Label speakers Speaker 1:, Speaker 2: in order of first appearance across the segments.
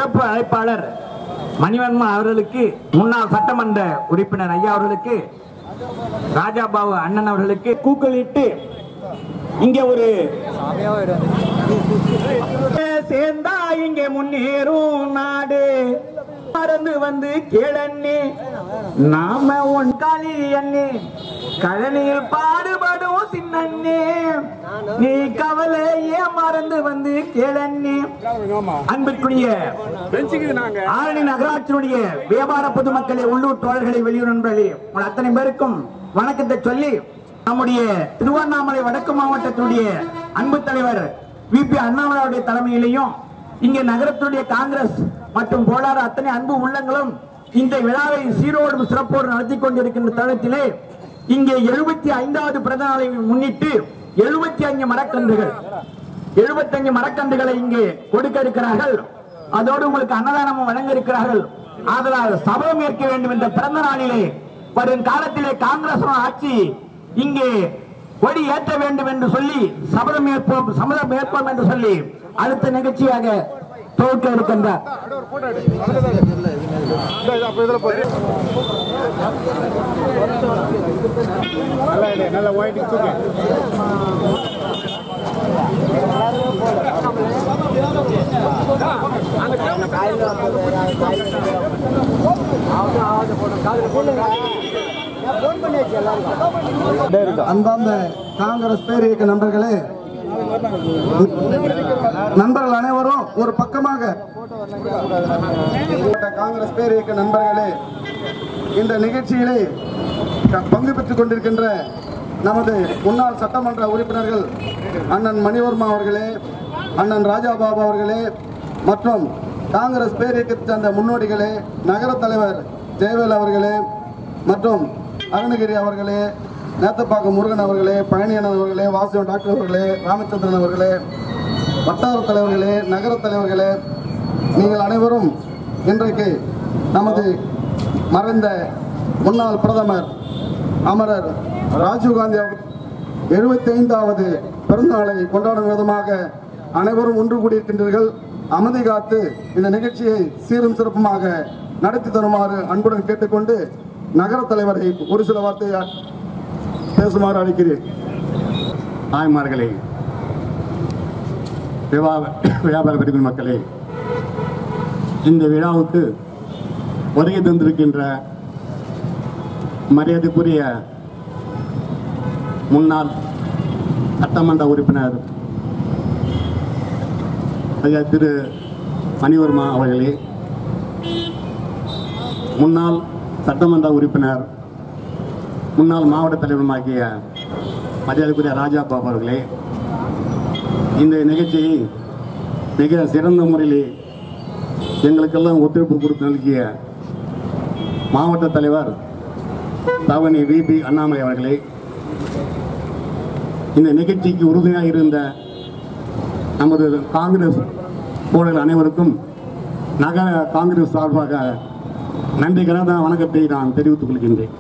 Speaker 1: சிறப்பு அழைப்பாளர் மணிவன்மா அவர்களுக்கு முன்னாள் சட்டமன்ற உறுப்பினர் ஐயா அவர்களுக்கு ராஜாபாபு அண்ணன் அவர்களுக்கு கூக்களிட்டு இங்க ஒரு சேர்ந்தா இங்க முன்னேறும் நாடு மறந்து வந்து கேளண்ணே நாம உன் காலி அண்ணே கழனியில் பாடுபடும் சின்னண்ணே நீ கவலை ஏன் மறந்து வந்து கேளண்ணே அன்பிற்குரிய ஆரணி நகராட்சியினுடைய வியாபார பொதுமக்களே உள்ளூர் தோழர்களை வெளியூர் நண்பர்களே உங்கள் அத்தனை பேருக்கும் வணக்கத்தை சொல்லி நம்முடைய திருவண்ணாமலை வடக்கு மாவட்டத்தினுடைய அன்பு தலைவர் வி பி அண்ணாமலையுடைய தலைமையிலையும் இங்கே நகரத்தினுடைய காங்கிரஸ் மற்றும் போலாறு அத்தனை அன்பு உள்ளங்களும் இந்த விழாவை சீரோடு சிறப்போடு நடத்தி கொண்டிருக்கின்ற தருணத்திலே இங்கே எழுபத்தி ஐந்தாவது பிறந்த நாளை முன்னிட்டு எழுபத்தி அஞ்சு மரக்கன்றுகள் எழுபத்தஞ்சு மரக்கன்றுகளை இங்கே கொடுக்க இருக்கிறார்கள் அதோடு உங்களுக்கு அன்னதானமும் வழங்க இருக்கிறார்கள் ஆதலால் சபதம் ஏற்க வேண்டும் என்ற பிறந்த நாளிலே வரும் காலத்திலே காங்கிரஸ் ஆட்சி இங்கே கொடி ஏற்ற வேண்டும் என்று சொல்லி சபதம் ஏற்போம் சம்மதம் ஏற்போம் என்று சொல்லி அடுத்த நிகழ்ச்சியாக துவக்க இருக்கின்றார்
Speaker 2: அன்பார்ந்த காங்கிரஸ் பேர் இயக்க நண்பர்களே நண்பர்கள் அனைவரும் ஒரு பக்கமாக காங்கிரஸ் பேர் இயக்க நண்பர்களே இந்த நிகழ்ச்சியிலே க- பங்கு பெற்றுக் கொண்டிருக்கின்ற நமது முன்னாள் சட்டமன்ற உறுப்பினர்கள் அண்ணன் மணிவர்மா அவர்களே அண்ணன் ராஜாபாபு அவர்களே மற்றும் காங்கிரஸ் பேர் இயக்கத்தை சார்ந்த முன்னோடிகளே நகர தலைவர் ஜெயவேல் அவர்களே மற்றும் அருணகிரி அவர்களே நேத்தப்பாக்கம் முருகன் அவர்களே பழனியண்ணன் அவர்களே வாசுவன் டாக்டர் அவர்களே ராமச்சந்திரன் அவர்களே வட்டார தலைவர்களே நகர தலைவர்களே நீங்கள் அனைவரும் இன்றைக்கு நமது மறைந்த முன்னாள் பிரதமர் அமரர் ராஜீவ்காந்தி எழுபத்தி ஐந்தாவது பிறந்தநாளை கொண்டாடும் விதமாக அனைவரும் ஒன்று கூடியிருக்கின்றீர்கள் அமைதி காத்து இந்த நிகழ்ச்சியை சீரும் சிறப்புமாக நடத்தி தருமாறு அன்புடன் கேட்டுக்கொண்டு நகர தலைவரை ஒரு சில வார்த்தை பேசுமாறு அழைக்கிறேன்
Speaker 3: தாய்மார்களே விவா- வியாபார பெருமின் மக்களே இந்த விழாவுக்கு வருகை தந்திருக்கின்ற மரியாதைக்குரிய முன்னாள் சட்டமன்ற உறுப்பினர் ஐயா திரு மணிவர்மா அவர்களே முன்னாள் சட்டமன்ற உறுப்பினர் முன்னாள் மாவட்ட தலைவருமாகிய மரியாதைக்குரிய ராஜா பாபு அவர்களே இந்த நிகழ்ச்சியை மிக சிறந்த முறையிலே எங்களுக்கெல்லாம் ஒத்துழைப்பு கொடுத்து நல்கிய மாவட்ட தலைவர் தவணி விபி அண்ணாமலை அவர்களே இந்த நிகழ்ச்சிக்கு உறுதுணையாக இருந்த நமது காங்கிரஸ் தோழர்கள் அனைவருக்கும் நகர காங்கிரஸ் சார்பாக நன்றி கலந்த வணக்கத்தை நான் தெரிவித்துக் கொள்கின்றேன்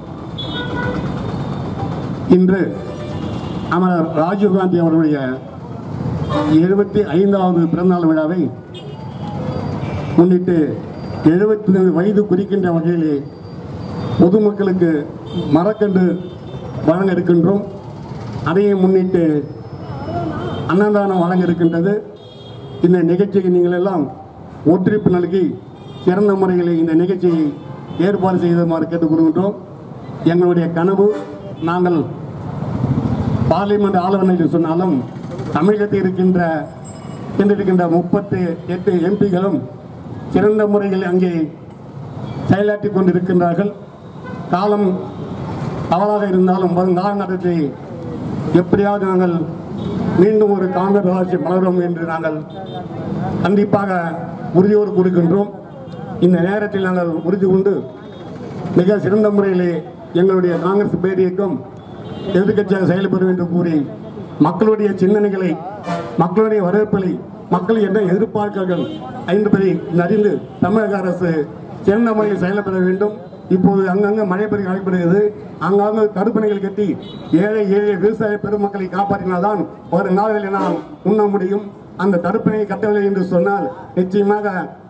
Speaker 3: இன்று அமரர் ராஜீவ்காந்தி அவர்களுடைய எழுபத்தி ஐந்தாவது பிறந்தநாள் விழாவை முன்னிட்டு எழுபத்தி வயது குறிக்கின்ற வகையிலே பொதுமக்களுக்கு மரக்கன்று வழங்க இருக்கின்றோம் அதையும் முன்னிட்டு அன்னதானம் வழங்க இருக்கின்றது இந்த நிகழ்ச்சிக்கு நீங்கள் எல்லாம் ஒத்துழைப்பு நல்கி சிறந்த முறையில் இந்த நிகழ்ச்சியை ஏற்பாடு செய்துமாறு கேட்டுக்கொள்கின்றோம் எங்களுடைய கனவு நாங்கள் பார்லிமெண்ட் ஆளுநர் என்று சொன்னாலும் தமிழகத்தில் இருக்கின்ற இருக்கின்ற முப்பத்தி எட்டு எம்பிகளும் சிறந்த முறையில் அங்கே செயலாற்றிக் கொண்டிருக்கின்றார்கள் காலம் தவறாக இருந்தாலும் வரும் காலகட்டத்தை எப்படியாவது நாங்கள் மீண்டும் ஒரு காங்கிரஸ் ஆட்சி மலரும் என்று நாங்கள் கண்டிப்பாக உறுதியோடு கொடுக்கின்றோம் இந்த நேரத்தில் நாங்கள் உறுதி கொண்டு மிக சிறந்த முறையிலே எங்களுடைய காங்கிரஸ் பேர் இயக்கம் எதிர்க்கட்சியாக செயல்படும் என்று கூறி மக்களுடைய சிந்தனைகளை மக்களுடைய வரவேற்பலை மக்கள் என்ன எதிர்பார்க்கிறார்கள் என்பதை அறிந்து தமிழக அரசு சிறந்த முறையில் செயல்பட வேண்டும் இப்போது அங்கங்க மழை பெய்ய நடைபெறுகிறது அங்கங்க தடுப்பணைகள் கட்டி ஏழை எளிய விவசாய பெருமக்களை காப்பாற்றினால்தான் ஒரு நாளில் நாம் உண்ண முடியும் அந்த தடுப்பணையை கட்டவில்லை என்று சொன்னால் நிச்சயமாக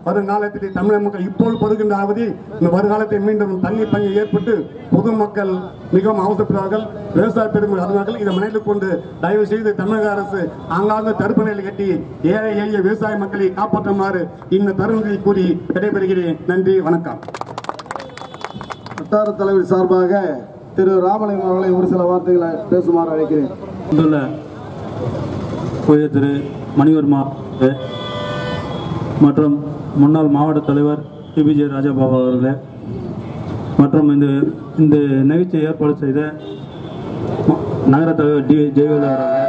Speaker 3: வருங்காலத்தில் தமிழக மக்கள் இப்போது படுகின்ற அவதி இந்த வருங்காலத்தில் மீண்டும் தண்ணி பங்கி ஏற்பட்டு பொதுமக்கள் மிகவும் அவசரப்படுவார்கள் விவசாய பெருமை வருவார்கள் இதை மனதில் கொண்டு தயவு செய்து தமிழக அரசு ஆங்காங்கு தடுப்பு நிலை கட்டி ஏழை எளிய விவசாய மக்களை காப்பாற்றுமாறு இந்த தருணத்தை கூறி விடைபெறுகிறேன் நன்றி வணக்கம்
Speaker 2: வட்டார தலைவர் சார்பாக திரு ராமலிங்கம் அவர்களை ஒரு சில வார்த்தைகளை பேசுமாறு அழைக்கிறேன்
Speaker 4: வந்துள்ள புதிய திரு மணிவர்மா அவர்களே, மற்றும் முன்னாள் மாவட்ட தலைவர் டிபிஜே ராஜபாபு அவர்களே மற்றும் இந்த இந்த நிகழ்ச்சியை ஏற்பாடு செய்த ம- நகர தலைவர் டி ஜெயவேலு அவர்களே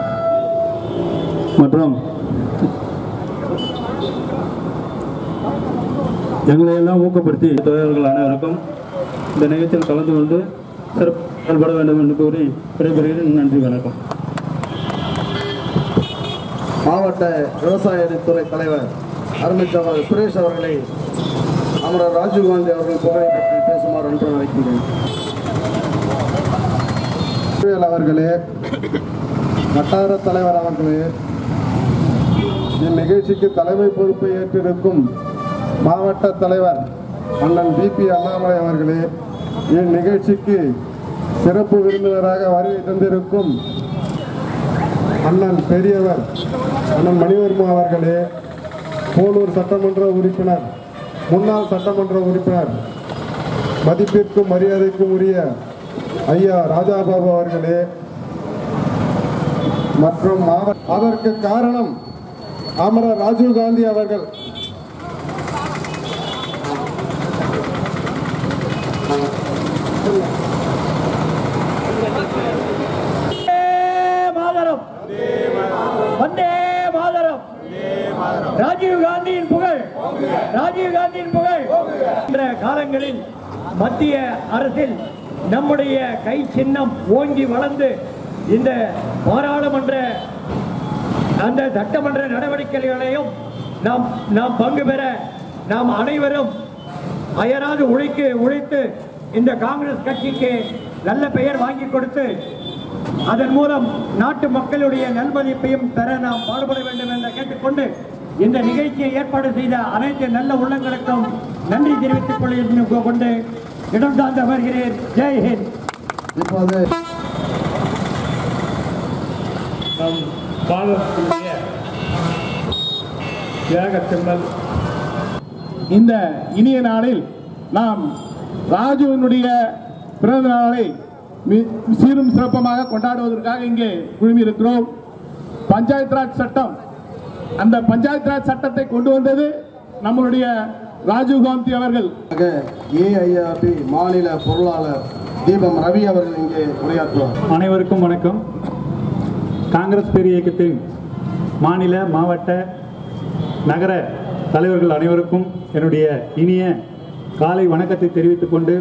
Speaker 4: மற்றும் எங்களை எல்லாம் ஊக்கப்படுத்தி தொழிலாளர்கள் அனைவருக்கும் இந்த நிகழ்ச்சியில் கலந்து கொண்டு சிறப்பு செயல்பட வேண்டும் என்று கூறி விடைபெறுகிறேன் நன்றி வணக்கம்
Speaker 2: மாவட்ட விவசாயத்துறை தலைவர் அருமைச்சவர் சுரேஷ் அவர்களை அமரர் ராஜீவ்காந்தி அவர்கள் புகழை பற்றி பேசுமாறு என்று அழைக்கிறேன் சுரேல் அவர்களே வட்டார தலைவர் அவர்களே இந்நிகழ்ச்சிக்கு தலைமை பொறுப்பை ஏற்றிருக்கும் மாவட்ட தலைவர் அண்ணன் பிபி அண்ணாமலை அவர்களே இந்நிகழ்ச்சிக்கு சிறப்பு விருந்தினராக வருகை தந்திருக்கும் அண்ணன் பெரியவர் அண்ணன் மணிவர்மா அவர்களே போலூர் சட்டமன்ற உறுப்பினர் முன்னாள் சட்டமன்ற உறுப்பினர் மதிப்பிற்கும் மரியாதைக்கும் உரிய ஐயா ராஜாபாபு அவர்களே மற்றும் மாவட்ட அதற்கு காரணம் அமரர் ராஜீவ் காந்தி அவர்கள்
Speaker 5: மாதரம் வந்தே மாதரம் ராஜீவ் காந்தியின் புகழ் ராஜீவ் காந்தியின் புகழ் என்ற காலங்களில் மத்திய அரசில் நம்முடைய கை சின்னம் ஓங்கி வளர்ந்து இந்த பாராளுமன்ற அந்த சட்டமன்ற நடவடிக்கைகளையும் நாம் நாம் பங்கு பெற நாம் அனைவரும் அயராது உழைக்கு உழைத்து இந்த காங்கிரஸ் கட்சிக்கு நல்ல பெயர் வாங்கி கொடுத்து அதன் மூலம் நாட்டு மக்களுடைய நல்மதிப்பையும் பெற நாம் பாடுபட வேண்டும் என்று கேட்டுக்கொண்டு இந்த நிகழ்ச்சியை ஏற்பாடு செய்த அனைத்து நல்ல உள்ளங்களுக்கும் நன்றி தெரிவித்துக் கொள்ள கொண்டு இடம் சார்ந்து வருகிறேன் ஜெய் ஹிந்த்
Speaker 2: இப்போது
Speaker 5: நம் பாடக்கூடிய தியாக செம்மல்
Speaker 3: இந்த இனிய நாளில் நாம் ராஜுவனுடைய பிறந்த நாளை மி- சீரும் சிறப்பமாக கொண்டாடுவதற்காக இங்கே குழுமியிருக்கிறோம் பஞ்சாயத் ராஜ் சட்டம் அந்த பஞ்சாயத் ராஜ் சட்டத்தை கொண்டு வந்தது நம்மளுடைய ராஜீவ் காந்தி அவர்கள்
Speaker 2: ஏஐஆர்டி மாநில பொருளாளர் தீபம் ரவி அவர்கள் இங்கே உரையாற்றுவார்
Speaker 4: அனைவருக்கும் வணக்கம் காங்கிரஸ் பேர் இயக்கத்தின் மாநில மாவட்ட நகர தலைவர்கள் அனைவருக்கும் என்னுடைய இனிய காலை வணக்கத்தை தெரிவித்துக் கொண்டு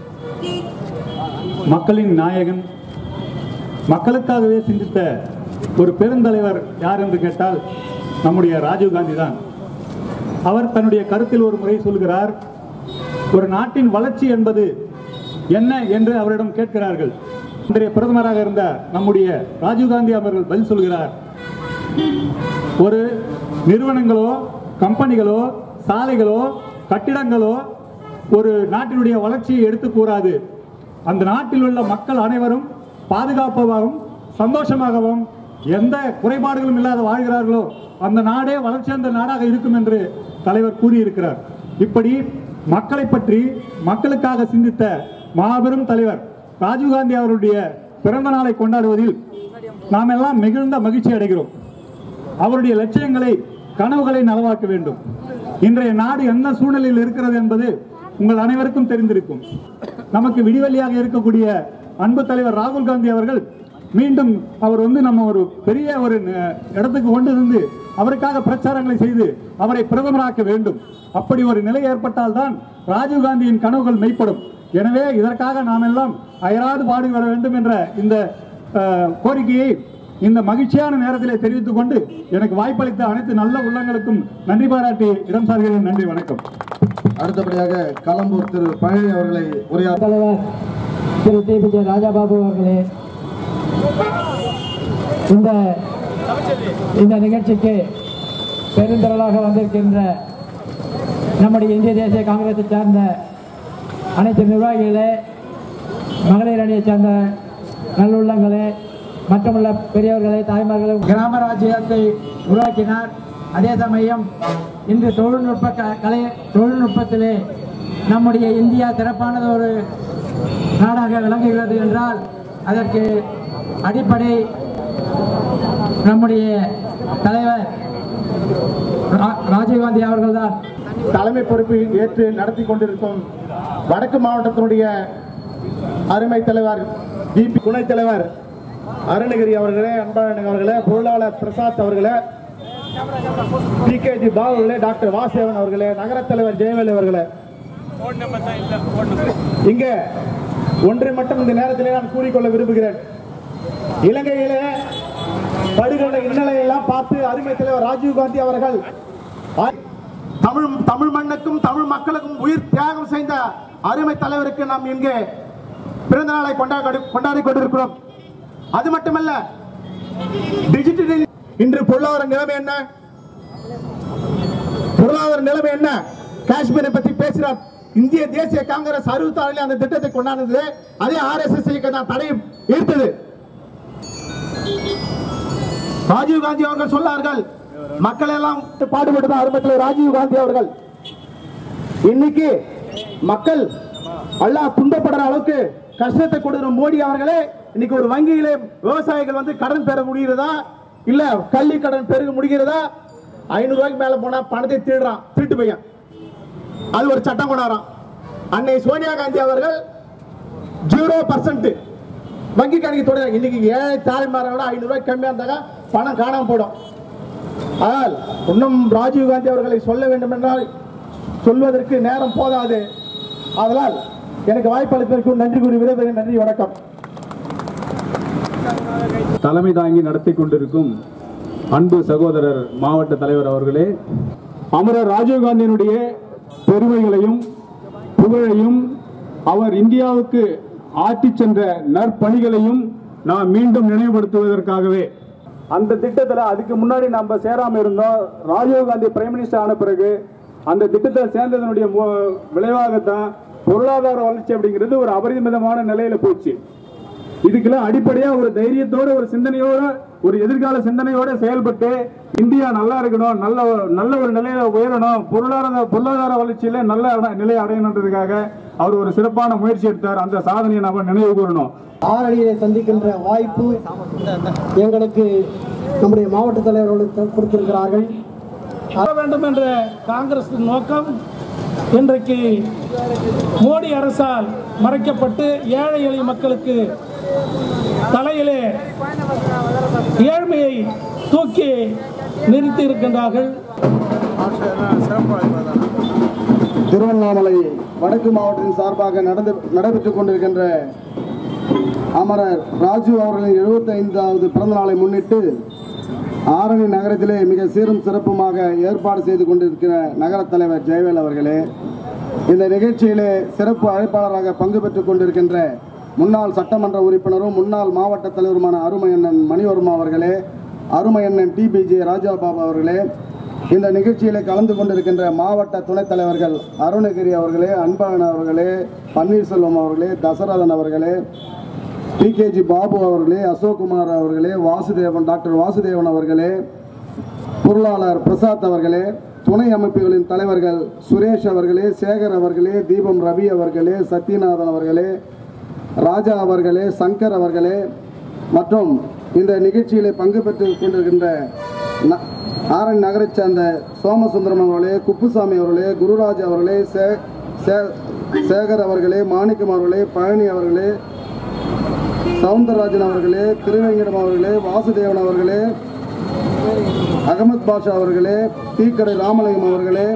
Speaker 4: மக்களின் நாயகன் மக்களுக்காகவே சிந்தித்த ஒரு பெருந்தலைவர் யார் என்று கேட்டால் நம்முடைய ராஜீவ் காந்தி தான் அவர் தன்னுடைய கருத்தில் ஒரு முறை சொல்கிறார் ஒரு நாட்டின் வளர்ச்சி என்பது என்ன என்று அவரிடம் கேட்கிறார்கள் இன்றைய பிரதமராக இருந்த நம்முடைய ராஜீவ்காந்தி அவர்கள் பதில் சொல்கிறார் ஒரு நிறுவனங்களோ கம்பெனிகளோ சாலைகளோ கட்டிடங்களோ ஒரு நாட்டினுடைய வளர்ச்சியை எடுத்து கூறாது அந்த நாட்டில் உள்ள மக்கள் அனைவரும் பாதுகாப்பாகவும் சந்தோஷமாகவும் எந்த குறைபாடுகளும் இல்லாத வாழ்கிறார்களோ அந்த நாடே வளர்ச்சி அந்த நாடாக இருக்கும் என்று தலைவர் கூறியிருக்கிறார் இப்படி மக்களை பற்றி மக்களுக்காக சிந்தித்த மாபெரும் தலைவர் ராஜீவ்காந்தி அவருடைய பிறந்த நாளை கொண்டாடுவதில் நாம் எல்லாம் மிகுந்த மகிழ்ச்சி அடைகிறோம் அவருடைய லட்சியங்களை கனவுகளை நனவாக்க வேண்டும் இன்றைய நாடு என்ன சூழ்நிலையில் இருக்கிறது என்பது உங்கள் அனைவருக்கும் தெரிந்திருக்கும் நமக்கு விடிவெளியாக இருக்கக்கூடிய அன்பு தலைவர் ராகுல் காந்தி அவர்கள் மீண்டும் அவர் வந்து நம்ம ஒரு பெரிய ஒரு அஹ், இடத்துக்கு கொண்டு வந்து அவருக்காக பிரச்சாரங்களை செய்து அவரை பிரதமராக்க வேண்டும் அப்படி ஒரு நிலை ஏற்பட்டால் தான் ராஜீவ் காந்தியின் கனவுகள் மெய்ப்படும் எனவே இதற்காக நாம் எல்லாம் அயராது பாடுபட வேண்டும் என்ற இந்த அஹ், கோரிக்கையை இந்த மகிழ்ச்சியான நேரத்திலே தெரிவித்துக் கொண்டு எனக்கு வாய்ப்பளித்த அனைத்து நல்ல உள்ளங்களுக்கும் நன்றி பாராட்டி இடம் சார்கிறேன் நன்றி வணக்கம்
Speaker 2: அடுத்தபடியாக களம்பூர் திரு பழனி அவர்களை உரையாற்ற
Speaker 6: தலைவர் Thiru T P J Rajababu அவர்களே இந்த இந்த நிகழ்ச்சிக்கு பெருந்திரளாக வந்திருக்கின்ற நம்முடைய இந்திய தேசிய காங்கிரஸை சார்ந்த அனைத்து நிர்வாகிகளே மகளிர் அணியைச் சார்ந்த நல்லுள்ளங்களே மற்றுமுள்ள பெரியவர்களே தாய்மார்களே கிராம ராஜ்யத்தை உருவாக்கினார் அதே சமயம் இன்று தொழில்நுட்ப க- கலை தொழில்நுட்பத்திலே நம்முடைய இந்தியா சிறப்பானது ஒரு நாடாக விளங்குகிறது என்றால் அதற்கு அடிப்படை நம்முடைய தலைவர் ரா- ராஜீவ்காந்தி அவர்கள்தான்
Speaker 3: தலைமை பொறுப்பை ஏற்று நடத்தி கொண்டிருக்கும் வடக்கு மாவட்டத்தினுடைய அருமை தலைவர் டிபி துணைத் தலைவர் அருணகிரி அவர்களே அன்பழகன் அவர்களே பொருளாளர் பிரசாத் அவர்களே பிகேஜி பாபு அவர்களே டாக்டர் வாசேவன் அவர்களே நகர தலைவர் ஜெயவேல் அவர்களே இங்கே ஒன்றை மட்டும் இந்த நேரத்திலே நான் கூறிக்கொள்ள விரும்புகிறேன் இலங்கையிலே படுகொலை இன்னலை எல்லாம் பார்த்து அருமை தலைவர் ராஜீவ் காந்தி அவர்கள் ஆ- தமிழ் தமிழ் மண்ணுக்கும் தமிழ் மக்களுக்கும் உயிர் தியாகம் செய்த அருமை தலைவருக்கு நாம் இங்கே பிறந்த நாளை கொண்டாடி கொண்டாடி கொண்டிருக்கிறோம் அது மட்டுமல்ல டிஜிட்டல் இன்று பொருளாதார நிலைமை என்ன பொருளாதார நிலைமை என்ன காஷ்மீரை பத்தி பேசுறார் இந்திய தேசிய காங்கிரஸ் அறுபத்தாறில் அந்த திட்டத்தை கொண்டாடுனது அதே ஆர்எஸ்எஸ் தான் தடை ஈர்த்தது ராஜீவ் காந்தி அவர்கள் சொன்னார்கள் மக்கள் எல்லாம் பாடுபட்டு அருமத்தில் ராஜீவ் காந்தி அவர்கள் இன்னைக்கு மக்கள் எல்லாம் துன்பப்படுற அளவுக்கு கஷ்டத்தை கொடுக்கிற மோடி அவர்களே இன்னைக்கு ஒரு வங்கியிலே விவசாயிகள் வந்து கடன் பெற முடிகிறதா இல்ல கல்வி கடன் பெருக முடிகிறதா ஐநூறு ரூபாய்க்கு மேல போனா பணத்தை திருடுறான் திருட்டு பையன் அது ஒரு சட்டம் கொண்டாடுறான் அன்னை சோனியா காந்தி அவர்கள் ஜீரோ பர்சன்ட் வங்கி கணக்கு தொடங்க இன்னைக்கு ஏழை தாய்மாரை விட ஐநூறு ரூபாய் கம்மியா இருந்தாங்க பணம் காணாம போயிடும் ஆனால் இன்னும் ராஜீவ் காந்தி அவர்களை சொல்ல வேண்டும் என்றால் சொல்வதற்கு நேரம் போதாது அதனால் எனக்கு வாய்ப்பு அளிப்பதற்கு நன்றி கூறி விடைபெறுகிறேன் நன்றி வணக்கம்
Speaker 7: தலைமை தாங்கி நடத்தி கொண்டிருக்கும் அன்பு சகோதரர் மாவட்ட தலைவர் அவர்களே அமரர் ராஜீவ்காந்தியினுடைய பெருமைகளையும் புகழையும் அவர் இந்தியாவுக்கு ஆற்றிச் சென்ற நற்பணிகளையும் நாம் மீண்டும் நினைவுபடுத்துவதற்காகவே அந்த திட்டத்துல அதுக்கு முன்னாடி நம்ம சேராம இருந்தோம் ராஜீவ்காந்தி பிரைம் மினிஸ்டர் ஆன பிறகு அந்த திட்டத்தில் சேர்ந்ததனுடைய மு- விளைவாகத்தான் பொருளாதார வளர்ச்சி அப்படிங்கிறது ஒரு அபரிமிதமான நிலையில போச்சு இதுக்கெல்லாம் அடிப்படையா ஒரு தைரியத்தோட ஒரு சிந்தனையோட ஒரு எதிர்கால சிந்தனையோட செயல்பட்டு இந்தியா நல்லா இருக்கணும் நல்ல ஒரு- நல்ல ஒரு நிலையில உயரணும் பொருளாதார பொருளாதார வளர்ச்சியில நல்ல அட- நிலை அடையணுன்றதுக்காக அவர் ஒரு சிறப்பான முயற்சி எடுத்தார் அந்த சாதனையை நம்ம நினைவு கூறணும்
Speaker 8: ஆரணியை சந்திக்கின்ற வாய்ப்பு எங்களுக்கு நம்முடைய மாவட்ட தலைவர்களுக்கு கொடுத்திருக்கிறார்கள்
Speaker 9: வர வேண்டும் என்ற காங்கிரஸ் நோக்கம் இன்றைக்கு மோடி அரசால் மறைக்கப்பட்டு ஏழை எளிய மக்களுக்கு தலையிலே ஏழ்மையை தூக்கி நிறுத்தி இருக்கின்றார்கள்
Speaker 2: திருவண்ணாமலை வடக்கு மாவட்டத்தின் சார்பாக நடந்து நடைபெற்றுக் கொண்டிருக்கின்ற அமரர் ராஜு அவர்களின் 75வது பிறந்த நாளை முன்னிட்டு ஆரணி நகரத்திலே மிக சீரும் சிறப்புமாக ஏற்பாடு செய்து கொண்டிருக்கிற நகர தலைவர் ஜெயவேல் அவர்களே இந்த நிகழ்ச்சியிலே சிறப்பு அழைப்பாளராக பங்கு பெற்றுக் கொண்டிருக்கின்ற முன்னாள் சட்டமன்ற உறுப்பினரும் முன்னாள் மாவட்ட தலைவருமான அருமையண்ணன் மணிவர்மா அவர்களே அருமையண்ணன் டிபிஜே ராஜாபாபு அவர்களே இந்த நிகழ்ச்சியிலே கலந்து கொண்டிருக்கின்ற மாவட்ட துணைத் தலைவர்கள் அருணகிரி அவர்களே அன்பழகன் அவர்களே பன்னீர்செல்வம் அவர்களே தசரதன் அவர்களே பிகேஜி பாபு அவர்களே அசோக்குமார் அவர்களே வாசுதேவன் டாக்டர் வாசுதேவன் அவர்களே பொருளாளர் பிரசாத் அவர்களே துணை அமைப்புகளின் தலைவர்கள் சுரேஷ் அவர்களே சேகர் அவர்களே தீபம் ரவி அவர்களே சத்யநாதன் அவர்களே ராஜா அவர்களே சங்கர் அவர்களே மற்றும் இந்த நிகழ்ச்சியிலே பங்கு பெற்று கொண்டிருக்கின்ற ந- ஆரணி நகரைச் சேர்ந்த சோமசுந்தரம் அவர்களே குப்புசாமி அவர்களே குருராஜ் அவர்களே சே சே- சேகர் அவர்களே மாணிக்கம் அவர்களே பழனி அவர்களே சவுந்தரராஜன் அவர்களே திருவேங்கடம் அவர்களே வாசுதேவன் அவர்களே அகமத் பாஷா அவர்களே தீக்கடை ராமலிங்கம் அவர்களே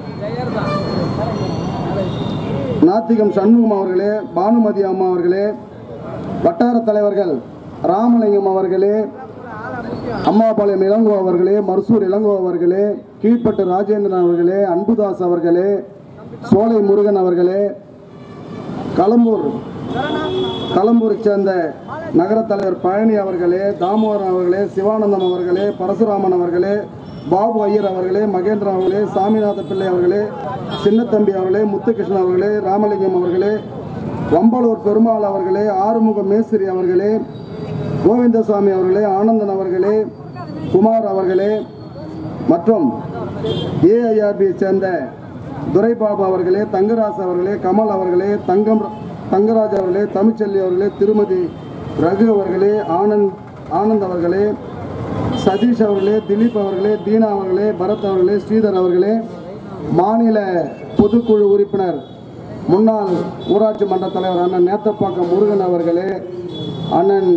Speaker 2: நாத்திகம் சண்முகம் அவர்களே பானுமதி அம்மா அவர்களே வட்டார தலைவர்கள் ராமலிங்கம் அவர்களே அம்மாபாளையம் இளங்கோ அவர்களே மர்சூர் இளங்கோ அவர்களே கீழ்ப்பட்டு ராஜேந்திரன் அவர்களே அன்புதாஸ் அவர்களே சோலை முருகன் அவர்களே களம்பூர் களம்பூரை சேர்ந்த நகர தலைவர் பழனி அவர்களே தாமோதரன் அவர்களே சிவானந்தம் அவர்களே பரசுராமன் அவர்களே பாபு ஐயர் அவர்களே மகேந்திரன் அவர்களே சாமிநாத பிள்ளை அவர்களே சின்னத்தம்பி அவர்களே முத்துகிருஷ்ணன் அவர்களே ராமலிங்கம் அவர்களே வம்பலூர் பெருமாள் அவர்களே ஆறுமுக மேஸ்திரி அவர்களே கோவிந்தசாமி அவர்களே ஆனந்தன் அவர்களே குமார் அவர்களே மற்றும் ஏஐஆர்பியை சேர்ந்த துரைபாபு அவர்களே தங்கராஜ் அவர்களே கமல் அவர்களே தங்கம் தங்கராஜ் அவர்களே தமிழ்ச்செல்வி அவர்களே திருமதி ரகு அவர்களே ஆனந்த் ஆனந்த் அவர்களே சதீஷ் அவர்களே திலீப் அவர்களே தீனா அவர்களே பரத் அவர்களே ஸ்ரீதர் அவர்களே மாநில பொதுக்குழு உறுப்பினர் முன்னாள் ஊராட்சி மன்ற தலைவர் அண்ணன் நேத்தப்பாக்கம் முருகன் அவர்களே அண்ணன்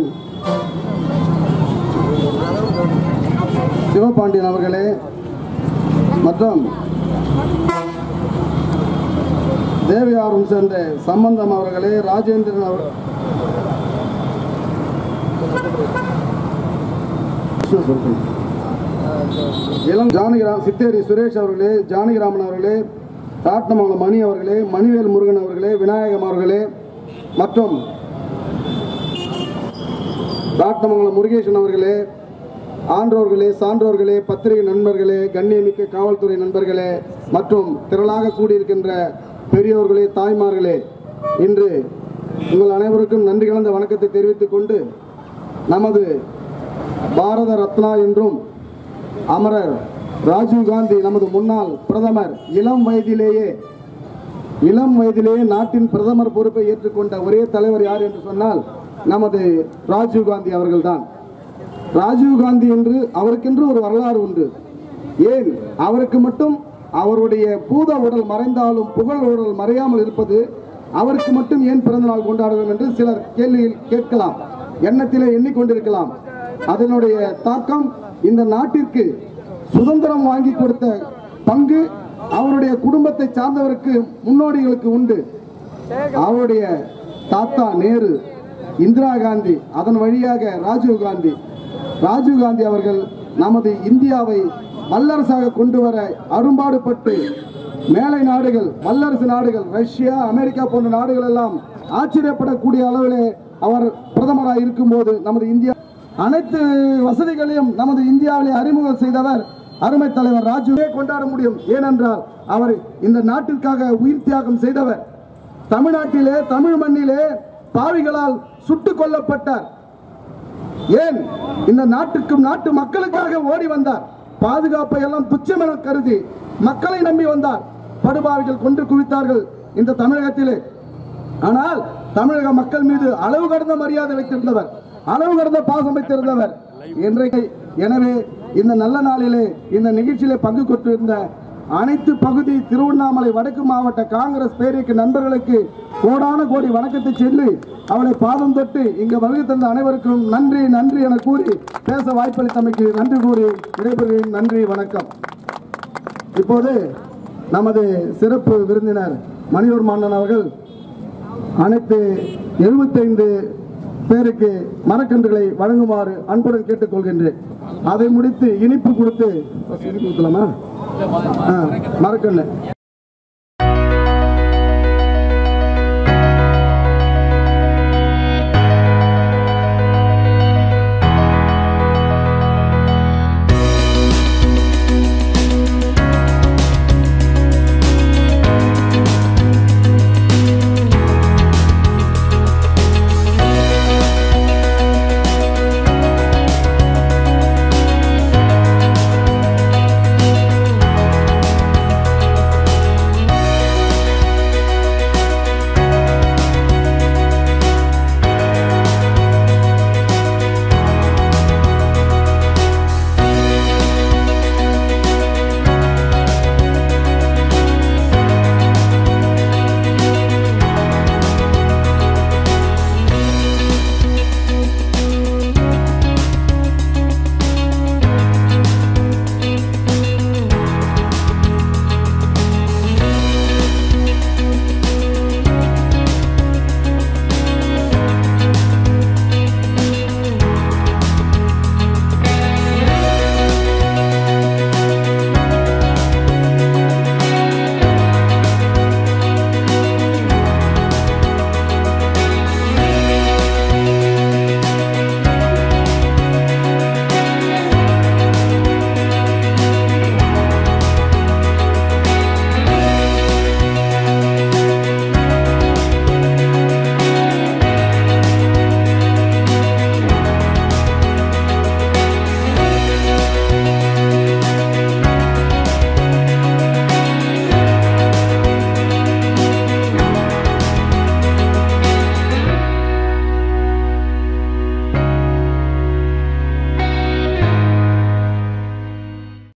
Speaker 2: சிவபாண்டியன் அவர்களே மற்றும் தேவியாரும் சேர்ந்த சம்பந்தம் அவர்களே ராஜேந்திரன் அவர் இளம் ஜானகிராம் சித்தேரி சுரேஷ் அவர்களே ஜானகிராமன் அவர்களே ராட்னமங்கலம் மணி அவர்களே மணிவேல் முருகன் அவர்களே விநாயகம் அவர்களே மற்றும் ராட்னமங்கலம் முருகேசன் அவர்களே ஆன்றோர்களே சான்றோர்களே பத்திரிகை நண்பர்களே கண்ணியமிக்க காவல்துறை நண்பர்களே மற்றும் திரளாக கூடியிருக்கின்ற பெரியோர்களே தாய்மார்களே இன்று உங்கள் அனைவருக்கும் நன்றி கலந்த வணக்கத்தை தெரிவித்துக் கொண்டு நமது பாரத ரத்னா என்றும் அமரர் ராஜீவ் காந்தி நமது முன்னாள் பிரதமர் இளம் வயதிலேயே இளம் வயதிலேயே நாட்டின் பிரதமர் பொறுப்பை ஏற்றுக்கொண்ட ஒரே தலைவர் யார் என்று சொன்னால் நமது ராஜீவ் காந்தி அவர்கள்தான் ராஜீவ் காந்தி என்று அவருக்கென்று ஒரு வரலாறு உண்டு ஏன் அவருக்கு மட்டும் அவருடைய பூத உடல் மறைந்தாலும் புகழ் உடல் மறையாமல் இருப்பது அவருக்கு மட்டும் ஏன் பிறந்த நாள் கொண்டாடுவோம் என்று சிலர் கேள்வியில் கேட்கலாம் எண்ணத்திலே எண்ணிக்கொண்டிருக்கலாம் அதனுடைய தாக்கம் இந்த நாட்டிற்கு சுதந்திரம் வாங்கி கொடுத்த பங்கு அவருடைய குடும்பத்தை சார்ந்தவருக்கு முன்னோடிகளுக்கு உண்டு அவருடைய தாத்தா நேரு இந்திரா காந்தி அதன் வழியாக ராஜீவ் காந்தி ராஜீவ் காந்தி அவர்கள் நமது இந்தியாவை வல்லரசாக கொண்டு வர அரும்பாடுபட்டு மேலை நாடுகள் வல்லரசு நாடுகள் ரஷ்யா அமெரிக்கா போன்ற நாடுகள் எல்லாம் ஆச்சரியப்படக்கூடிய அளவிலே அவர் பிரதமராக இருக்கும்போது நமது இந்தியா அனைத்து வசதிகளையும் நமது இந்தியாவிலே அறிமுகம் செய்தவர் அருமை தலைவர் ராஜுவே கொண்டாட முடியும் ஏனென்றால் அவர் இந்த நாட்டிற்காக உயிர் தியாகம் செய்தவர் தமிழ்நாட்டிலே தமிழ் மண்ணிலே பாவிகளால் சுட்டுக் கொல்லப்பட்டார் ஏன் இந்த நாட்டுக்கும் நாட்டு மக்களுக்காக ஓடி வந்தார் பாதுகாப்பை எல்லாம் துச்சம் என கருதி மக்களை நம்பி வந்தார் படுபாவிகள் கொண்டு குவித்தார்கள் இந்த தமிழகத்திலே ஆனால் தமிழக மக்கள் மீது அளவு கடந்த மரியாதை வைத்திருந்தவர் அளவு கடந்த பாசம் வைத்திருந்தவர் இன்றைக்கு எனவே இந்த நல்ல நாளிலே இந்த நிகழ்ச்சியிலே பங்கு கொண்டிருந்த அனைத்து பகுதி திருவண்ணாமலை வடக்கு மாவட்ட காங்கிரஸ் பேரியக்க நண்பர்களுக்கு கோடான கோடி வணக்கத்தை சொல்லி அவளை பாதம் தொட்டு இங்கு வருகை தந்த அனைவருக்கும் நன்றி நன்றி என கூறி பேச வாய்ப்பளித்தமைக்கு நன்றி கூறி விடைபெறுகிறேன் நன்றி வணக்கம் இப்போது நமது சிறப்பு விருந்தினர் மணியூர் மன்னன் அவர்கள் அனைத்து எழுபத்தைந்து பேருக்கு மரக்கன்றுகளை வழங்குமாறு அன்புடன் கேட்டுக்கொள்கின்றேன் அதை முடித்து இனிப்பு கொடுத்து இனிப்பு கொடுக்கலாமா ஆ, மரக்கன்று